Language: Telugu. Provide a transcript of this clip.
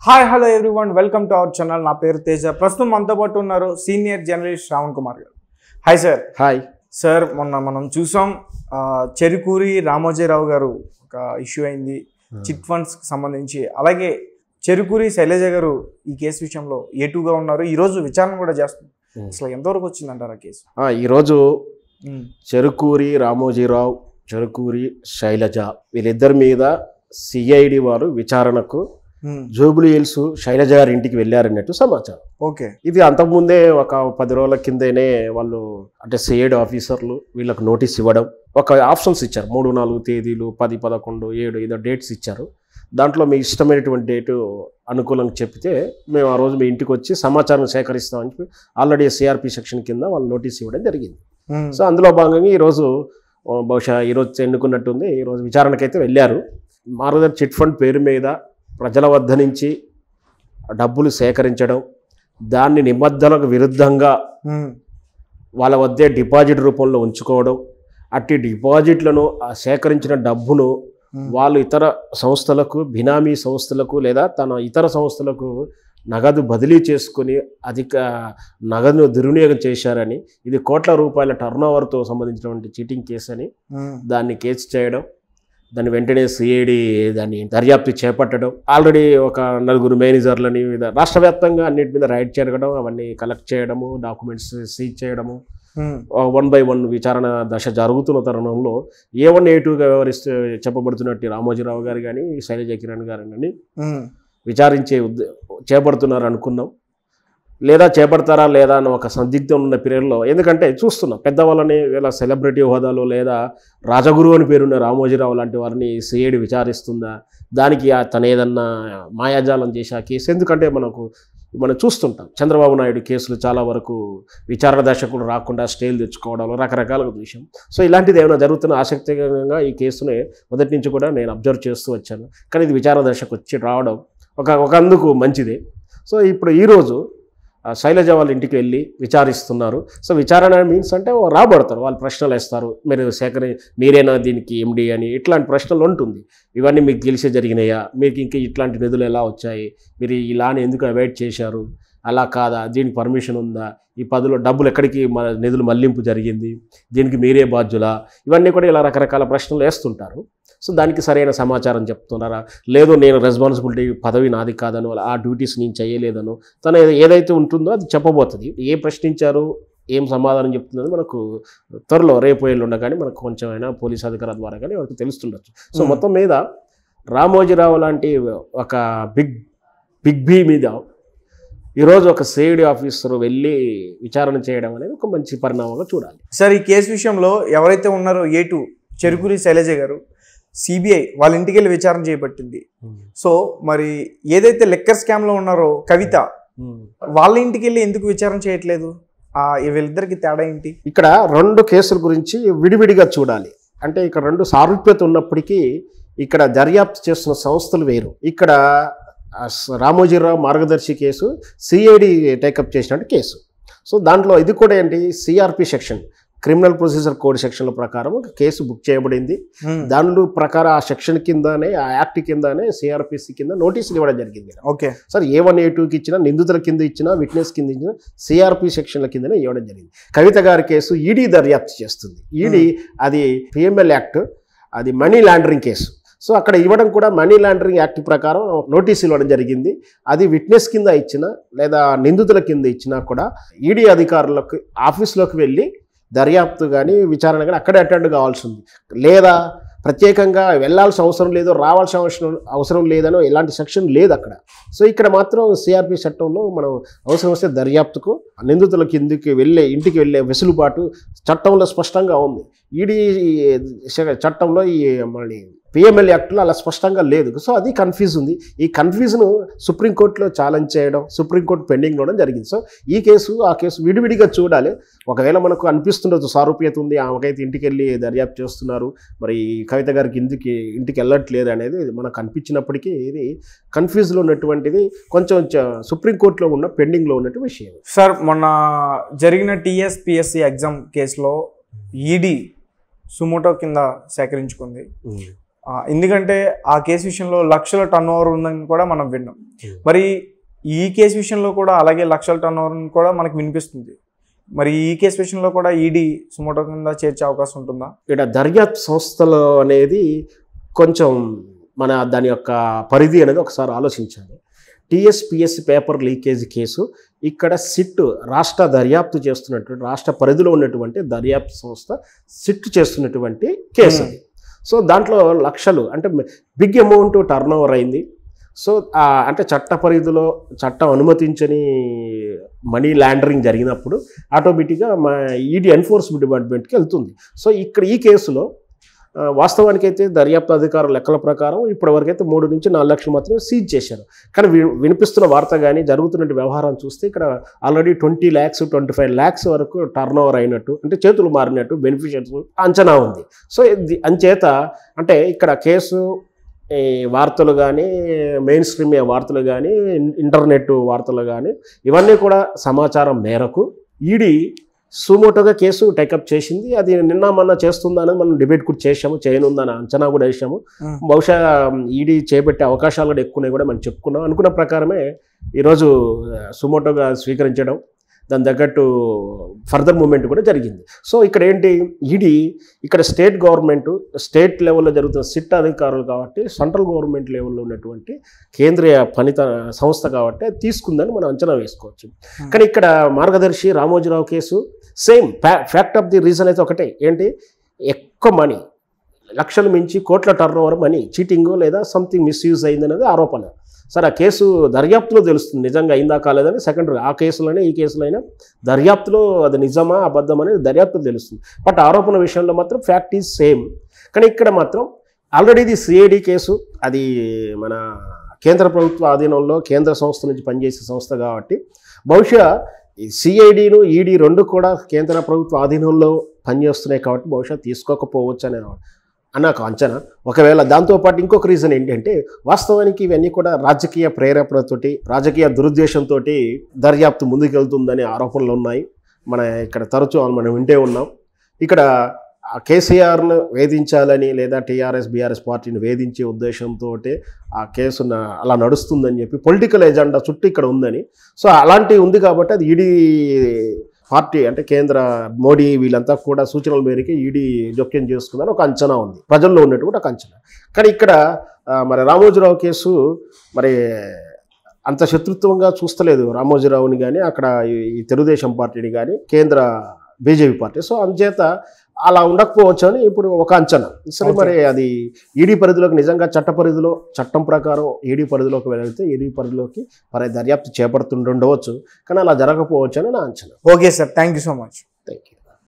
Hi hello everyone welcome to our channel నా పేరు తేజ ప్రస్తుతం మనతో పాటు ఉన్నారు సీనియర్ జర్నలిస్ట్ శ్రావణ్ కుమార్ గారు హాయ్ సార్ హాయ్ సార్ మొన్న మనం చూసాం ఆ, చెరుకూరి రామోజీరావు గారు ఒక ఇష్యూ అయింది చిట్ ఫండ్స్ సంబంధించి అలాగే చెరుకూరి శైలజ గారు ఈ కేసు విషయంలో ఏటుగా ఉన్నారు ఈ రోజు విచారణ కూడా చేస్తుంది Hmm. అసలు ఎంతవరకు వచ్చిందంటారు ఆ కేసు ఆ, ఈరోజు Hmm. చెరుకూరి రామోజీరావు చెరుకూరి శైలజ వీళ్ళిద్దరి మీద సిఐడి వారు విచారణకు Hmm. జూబులీ హిల్స్ శైలజ గారి ఇంటికి వెళ్ళారన్నట్టు సమాచారం ఓకే ఇది అంతకుముందే ఒక పది రోజుల కిందనే వాళ్ళు అంటే సిఐడి ఆఫీసర్లు వీళ్ళకి నోటీస్ ఇవ్వడం ఒక ఆప్షన్స్ ఇచ్చారు మూడు నాలుగు తేదీలు పది పదకొండు ఏడు ఏదో డేట్స్ ఇచ్చారు దాంట్లో మీ ఇష్టమైనటువంటి డేటు అనుకూలంగా చెప్తే మేము ఆ రోజు మీ ఇంటికి వచ్చి సమాచారం సేకరిస్తామని చెప్పి ఆల్రెడీ సిఆర్పి సెక్షన్ కింద వాళ్ళు నోటీస్ ఇవ్వడం జరిగింది Hmm. సో అందులో భాగంగా ఈరోజు ఆ, బహుశా ఈరోజు ఎన్నుకున్నట్టుంది ఈరోజు విచారణకైతే వెళ్ళారు మారుదర్ చిట్ ఫండ్ పేరు మీద ప్రజల వద్ద నుంచి డబ్బులు సేకరించడం దాన్ని నిబద్ధనకు విరుద్ధంగా Hmm. వాళ్ళ వద్దే డిపాజిట్ రూపంలో ఉంచుకోవడం అట్టి డిపాజిట్లను ఆ సేకరించిన డబ్బును Hmm. వాళ్ళు ఇతర సంస్థలకు బినామీ సంస్థలకు లేదా తన ఇతర సంస్థలకు నగదు బదిలీ చేసుకుని అధిక నగదును దుర్వినియోగం చేశారని ఇది కోట్ల రూపాయల టర్న్ ఓవర్తో సంబంధించినటువంటి చీటింగ్ కేసు అని Hmm. దాన్ని కేసు చేయడం దాన్ని వెంటనే సిఐడి దాన్ని దర్యాప్తు చేపట్టడం ఆల్రెడీ ఒక నలుగురు మేనేజర్లని మీద రాష్ట్ర వ్యాప్తంగా అన్నిటి మీద రైడ్ చేయడం అవన్నీ కలెక్ట్ చేయడము డాక్యుమెంట్స్ సీజ్ చేయడము Hmm. వన్ బై వన్ విచారణ దశ జరుగుతున్న తరుణంలో ఏ వన్ ఏ టూగా వ్యవహరిస్తూ చెప్పబడుతున్నట్టు రామోజీరావు గారు కానీ శైలజ కిరణ్ గారు కానీ Hmm. విచారించే ఉద్ద- చేపడుతున్నారు అనుకున్నాం లేదా చేపడతారా లేదా అని ఒక సందిగ్ధం ఉన్న పీరియడ్లో ఎందుకంటే చూస్తున్నాం పెద్దవాళ్ళని ఇలా సెలబ్రిటీ హోదాలో లేదా రాజగురు అని పేరున్న రామోజీరావు లాంటి వారిని సిఐడి విచారిస్తుందా దానికి ఆ తను ఏదన్నా మాయాజాలం చేసి ఆ కేసు ఎందుకంటే మనకు మనం చూస్తుంటాం చంద్రబాబు నాయుడు కేసులు చాలా వరకు విచారణ దశకులు రాకుండా స్టేలు తెచ్చుకోవడం రకరకాలుగా చూసాం సో ఇలాంటిది ఏమైనా జరుగుతున్న ఆసక్తికరంగా ఈ కేసుని మొదటి నుంచి కూడా నేను అబ్జర్వ్ చేస్తూ వచ్చాను కానీ ఇది విచారణ దశకు వచ్చి రావడం ఒక ఒక అందుకు మంచిదే సో ఇప్పుడు ఈరోజు ఆ శైలజ వాళ్ళ ఇంటికి వెళ్ళి విచారిస్తున్నారు సో విచారణ మీన్స్ అంటే ఓ రాబడతారు వాళ్ళు ప్రశ్నలు వేస్తారు మీరు సేకరి మీరేనా దీనికి ఎండి అని ఇట్లాంటి ప్రశ్నలు ఉంటుంది ఇవన్నీ మీకు తెలిసే జరిగినాయా మీకు ఇంకా ఇట్లాంటి నిధులు ఎలా వచ్చాయి మీరు ఇలానే ఎందుకు అవాయిడ్ చేశారు అలా కాదా దీనికి పర్మిషన్ ఉందా ఈ పదిలో డబ్బులు ఎక్కడికి మన నిధులు మళ్లింపు జరిగింది దీనికి మీరే బాధ్యులా ఇవన్నీ కూడా ఇలా రకరకాల ప్రశ్నలు వేస్తుంటారు సో దానికి సరైన సమాచారం చెప్తున్నారా లేదు నేను రెస్పాన్సిబిలిటీ పదవి నాది కాదను ఆ డ్యూటీస్ నేను చేయలేదను తను ఏద- ఏదైతే ఉంటుందో అది చెప్పబోతుంది ఏ ప్రశ్నించారు ఏం సమాధానం చెప్తుందని మనకు త్వరలో రేపు ఎల్లుండ కానీ మనకు కొంచెం అయినా పోలీస్ అధికారుల ద్వారా కానీ మనకు తెలుస్తుండొచ్చు సో Hmm. మొత్తం మీద రామోజీరావు లాంటి ఒక బిగ్ బిగ్ బీ మీద ఈరోజు ఒక సేడి ఆఫీసర్ వెళ్ళి విచారణ చేయడం అనేది ఒక మంచి పరిణామంగా చూడాలి సార్ ఈ కేసు విషయంలో ఎవరైతే ఉన్నారో ఏ టూ చెరుకూరి శైలజ గారు సిబిఐ వాళ్ళ ఇంటికి వెళ్ళి విచారణ చేపట్టింది సో మరి ఏదైతే లెక్కర్ స్కామ్ లో ఉన్నారో కవిత వాళ్ళ ఇంటికి వెళ్ళి ఎందుకు విచారణ చేయట్లేదు ఆ వీళ్ళిద్దరికి తేడా ఏంటి ఇక్కడ రెండు కేసుల గురించి విడివిడిగా చూడాలి అంటే ఇక్కడ రెండు సారూప్యత ఉన్నప్పటికీ ఇక్కడ దర్యాప్తు చేస్తున్న సంస్థలు వేరు ఇక్కడ ఆ, స- Ramoji Rao Margadarsi case CID take up చేసినట్టు కేసు సో దాంట్లో ఇది కూడా ఏంటి CRP section criminal procedure code సెక్షన్ల ప్రకారం ఒక కేసు బుక్ చేయబడింది దానిలో ప్రకారం ఆ సెక్షన్ కిందనే ఆ యాక్ట్ కిందనే సిఆర్పిసి కింద నోటీసులు ఇవ్వడం జరిగింది okay sir A one A టూకి ఇచ్చినా నిందితుల కింద ఇచ్చినా విట్నెస్ కింద ఇచ్చినా సిఆర్పి సెక్షన్ల కిందనే ఇవ్వడం జరిగింది కవిత గారి కేసు ఈడీ దర్యాప్తు చేస్తుంది ఈడీ అది పిఎంఎల్ యాక్ట్ అది మనీ లాండరింగ్ కేసు సో అక్కడ ఇవ్వడం కూడా మనీ లాండరింగ్ యాక్ట్ ప్రకారం నోటీస్ ఇవ్వడం జరిగింది అది విట్నెస్ కింద ఇచ్చినా లేదా నిందితుల కింద ఇచ్చినా కూడా ఈడీ అధికారులకు ఆఫీస్లోకి వెళ్ళి దర్యాప్తు కానీ విచారణ కానీ అక్కడే అటెండ్ కావాల్సి ఉంది లేదా ప్రత్యేకంగా వెళ్ళాల్సిన అవసరం లేదు రావాల్సిన అవసరం అవసరం లేదనో ఎలాంటి సెక్షన్ లేదు అక్కడ సో ఇక్కడ మాత్రం సిఆర్పి చట్టంలో మనం అవసరం వస్తే దర్యాప్తుకు నిందితుల కిందికి వెళ్ళే ఇంటికి వెళ్ళే వెసులుబాటు చట్టంలో స్పష్టంగా ఉంది ఈడీ చట్టంలో ఈ మళ్ళీ పిఎంఎల్ యాక్ట్లో అలా స్పష్టంగా లేదు సో అది కన్ఫ్యూజ్ ఉంది ఈ కన్ఫ్యూజ్ను సుప్రీంకోర్టులో ఛాలెంజ్ చేయడం సుప్రీంకోర్టు పెండింగ్ ఉండడం జరిగింది సో ఈ కేసు ఆ కేసు విడివిడిగా చూడాలి ఒకవేళ మనకు అనిపిస్తుండొచ్చు సారూప్యత ఉంది ఆమెకైతే ఇంటికి వెళ్ళి దర్యాప్తు చేస్తున్నారు మరి కవిత గారికి ఇంటికి ఇంటికి వెళ్ళట్లేదు అనేది మనకు అనిపించినప్పటికీ ఇది కన్ఫ్యూజ్లో ఉన్నటువంటిది కొంచెం చ- సుప్రీంకోర్టులో ఉన్న పెండింగ్లో ఉన్నట్టు విషయం సార్ మొన్న జరిగిన టీఎస్పిఎస్సి ఎగ్జామ్ కేసులో ఈడీ సుమోటో కింద సేకరించుకుంది ఆ, ఎందుకంటే ఆ కేసు విషయంలో లక్షల టర్న్ ఓవర్ ఉందని కూడా మనం విన్నాం Hmm. మరి ఈ కేసు విషయంలో కూడా అలాగే లక్షల టర్న్ ఓవర్ కూడా మనకు వినిపిస్తుంది మరి ఈ కేసు విషయంలో కూడా ఈడీ సుమోటో కింద చేర్చే అవకాశం ఉంటుందా ఇక్కడ దర్యాప్తు సంస్థలు అనేది కొంచెం మన దాని యొక్క పరిధి అనేది ఒకసారి ఆలోచించాలి టీఎస్పిఎస్సి పేపర్ లీకేజ్ కేసు ఇక్కడ సిట్ రాష్ట్ర దర్యాప్తు చేస్తున్నటువంటి రాష్ట్ర పరిధిలో ఉన్నటువంటి దర్యాప్తు సంస్థ సిట్ చేస్తున్నటువంటి కేసు అది సో దాంట్లో లక్షలు అంటే బిగ్ అమౌంట్ టర్న్ ఓవర్ అయింది సో ఆ, అంటే చట్ట పరిధిలో చట్టం అనుమతించని మనీ లాండరింగ్ జరిగినప్పుడు ఆటోమేటిక్గా మా ఈడీ ఎన్ఫోర్స్మెంట్ డిపార్ట్మెంట్కి వెళ్తుంది సో ఇక్కడ ఈ కేసులో ఆ, వాస్తవానికైతే దర్యాప్తు అధికారుల లెక్కల ప్రకారం ఇప్పటివరకైతే మూడు నుంచి నాలుగు లక్షలు మాత్రమే సీజ్ చేశారు కానీ వి- వినిపిస్తున్న వార్త కానీ జరుగుతున్న వ్యవహారం చూస్తే ఇక్కడ already twenty lakhs twenty five lakhs వరకు టర్న్ ఓవర్ అయినట్టు అంటే చేతులు మారినట్టు బెనిఫిషియర్స్ అంచనా ఉంది సో ఇది అంచేత అంటే ఇక్కడ కేసు ఈ వార్తలు కానీ మెయిన్ స్ట్రీమ్ వార్తలు కానీ ఇంటర్నెట్ వార్తలు కానీ ఇవన్నీ కూడా సమాచారం మేరకు ఈడీ సుమోటోగా కేసు టేకప్ చేసింది అది నిన్న మొన్న చేస్తుందా అనేది మనం డిబేట్ కూడా చేసాము చేయనుందని అంచనా కూడా వేసాము Hmm. బహుశా ఈడీ చేపట్టే అవకాశాలు కూడా ఎక్కువనే కూడా మనం చెప్పుకున్నాం అనుకున్న ప్రకారమే ఈరోజు ఆ, సుమోటోగా స్వీకరించడం దాని తగ్గట్టు ఫర్దర్ మూమెంట్ కూడా జరిగింది సో ఇక్కడ ఏంటి ఈడీ ఇక్కడ స్టేట్ గవర్నమెంట్ స్టేట్ లెవెల్లో జరుగుతున్న సిట్ అధికారులు కాబట్టి సెంట్రల్ గవర్నమెంట్ లెవెల్లో ఉన్నటువంటి కేంద్రీయ పనిత సంస్థ కాబట్టి అది తీసుకుందని మనం అంచనా వేసుకోవచ్చు కానీ ఇక్కడ Margadarsi Ramoji Rao case same fact of the reason అయితే ఒకటే ఏంటి ఎక్కువ మనీ లక్షలు మించి కోట్ల టర్న్ ఓవర్ మనీ చీటింగ్ లేదా సంథింగ్ మిస్యూజ్ అయిందనేది ఆరోపణ సరే ఆ కేసు దర్యాప్తులో తెలుస్తుంది నిజంగా అయిందా కాలేదని సెకండరీ ఆ కేసులోనే ఈ కేసులైనా దర్యాప్తులో అది నిజమా అబద్ధం అనేది దర్యాప్తులో తెలుస్తుంది బట్ ఆరోపణ విషయంలో మాత్రం ఫ్యాక్ట్ ఈజ్ సేమ్ కానీ ఇక్కడ మాత్రం ఆల్రెడీ ఇది సిఐడి కేసు అది మన కేంద్ర ప్రభుత్వ ఆధీనంలో కేంద్ర సంస్థ నుంచి పనిచేసే సంస్థ కాబట్టి బహుశా ఈ సిఐడిను ఈడీ రెండు కూడా కేంద్ర ప్రభుత్వ ఆధీనంలో పనిచేస్తున్నాయి కాబట్టి బహుశా తీసుకోకపోవచ్చు అనే అని నాకు అంచనా ఒకవేళ దాంతోపాటు ఇంకొక రీజన్ ఏంటంటే వాస్తవానికి ఇవన్నీ కూడా రాజకీయ ప్రేరేపణతోటి రాజకీయ దురుద్దేశంతో దర్యాప్తు ముందుకెళ్తుందనే ఆరోపణలు ఉన్నాయి మన ఇక్కడ తరచూ మనం వింటే ఉన్నాం ఇక్కడ ఆ కేసీఆర్ను వేధించాలని లేదా టీఆర్ఎస్ బీఆర్ఎస్ పార్టీని వేధించే ఉద్దేశంతో ఆ కేసు న- అలా నడుస్తుందని చెప్పి పొలిటికల్ ఎజెండా చుట్టూ ఇక్కడ ఉందని సో అలాంటివి ఉంది కాబట్టి అది ఈడీ పార్టీ అంటే కేంద్ర మోడీ వీళ్ళంతా కూడా సూచనల మేరకు ఈడీ జోక్యం చేసుకుందని ఒక అంచనా ఉంది ప్రజల్లో ఉన్నటువంటి ఒక అంచనా కానీ ఇక్కడ ఆ, మరి రామోజీరావు కేసు మరి అంత శత్రుత్వంగా చూస్తలేదు రామోజీరావుని కానీ అక్కడ ఈ- ఈ తెలుగుదేశం పార్టీని కానీ కేంద్ర బీజేపీ పార్టీ సో అందుచేత అలా ఉండకపోవచ్చు అని ఇప్పుడు ఒక అంచనా సరే Okay. మరి అది ఈడీ పరిధిలోకి నిజంగా చట్ట పరిధిలో చట్టం ప్రకారం ఈడీ పరిధిలోకి వెళితే ఈడీ పరిధిలోకి మరి దర్యాప్తు చేపడుతుండవచ్చు కానీ అలా జరగకపోవచ్చు అని నా అంచనా okay sir thank you so much thank you